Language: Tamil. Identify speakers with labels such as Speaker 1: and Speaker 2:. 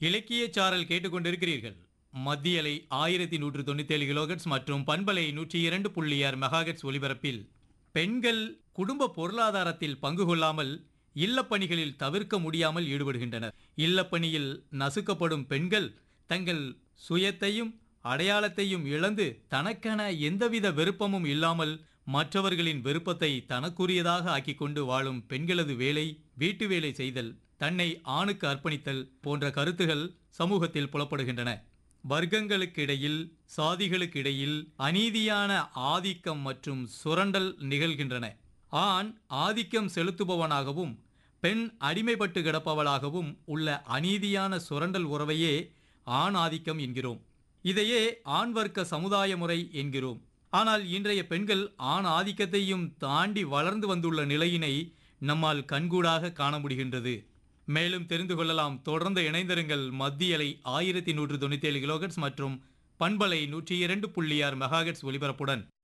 Speaker 1: இலக்கிய சாரல் கேட்டுக்கொண்டிருக்கிறீர்கள் மத்தியலை ஆயிரத்தி நூற்று தொண்ணூத்தி ஏழு கிலோகட்ஸ் மற்றும் பண்பலை நூற்றி இரண்டு புள்ளி ஆறு மெகாகட்ஸ் ஒலிபரப்பில் பெண்கள் குடும்ப பொருளாதாரத்தில் பங்கு கொள்ளாமல் இல்லப்பணிகளில் தவிர்க்க முடியாமல் ஈடுபடுகின்றனர் இல்லப்பணியில் நசுக்கப்படும் பெண்கள் தங்கள் சுயத்தையும் அடையாளத்தையும் இழந்து தனக்கென எந்தவித விருப்பமும் இல்லாமல் மற்றவர்களின் விருப்பத்தை தனக்குரியதாக ஆக்கிக் கொண்டு வாழும் பெண்களது வேலை வீட்டு வேலை செய்தல் தன்னை ஆணுக்கு அர்ப்பணித்தல் போன்ற கருத்துகள் சமூகத்தில் புலப்படுகின்றன வர்க்கங்களுக்கிடையில் சாதிகளுக்கிடையில் அநீதியான ஆதிக்கம் மற்றும் சுரண்டல் நிகழ்கின்றன ஆண் ஆதிக்கம் செலுத்துபவனாகவும் பெண் அடிமைப்பட்டு கிடப்பவளாகவும் உள்ள அநீதியான சுரண்டல் உறவையே ஆண் ஆதிக்கம் என்கிறோம் இதையே ஆண் வர்க்க சமுதாய முறை என்கிறோம் ஆனால் இன்றைய பெண்கள் ஆண் ஆதிக்கத்தையும் தாண்டி வளர்ந்து வந்துள்ள நிலையினை நம்மால் கண்கூடாக காண முடிகின்றது மேலும் தெரிந்து கொள்ளலாம் தொடர்ந்து இணைந்திருங்கள் மத்தியலை ஆயிரத்தி நூற்று தொண்ணூத்தி ஏழு கிலோகட்ஸ் மற்றும் பண்பலை நூற்றி இரண்டு புள்ளி ஆறு மெகாகட்ஸ் ஒலிபரப்புடன்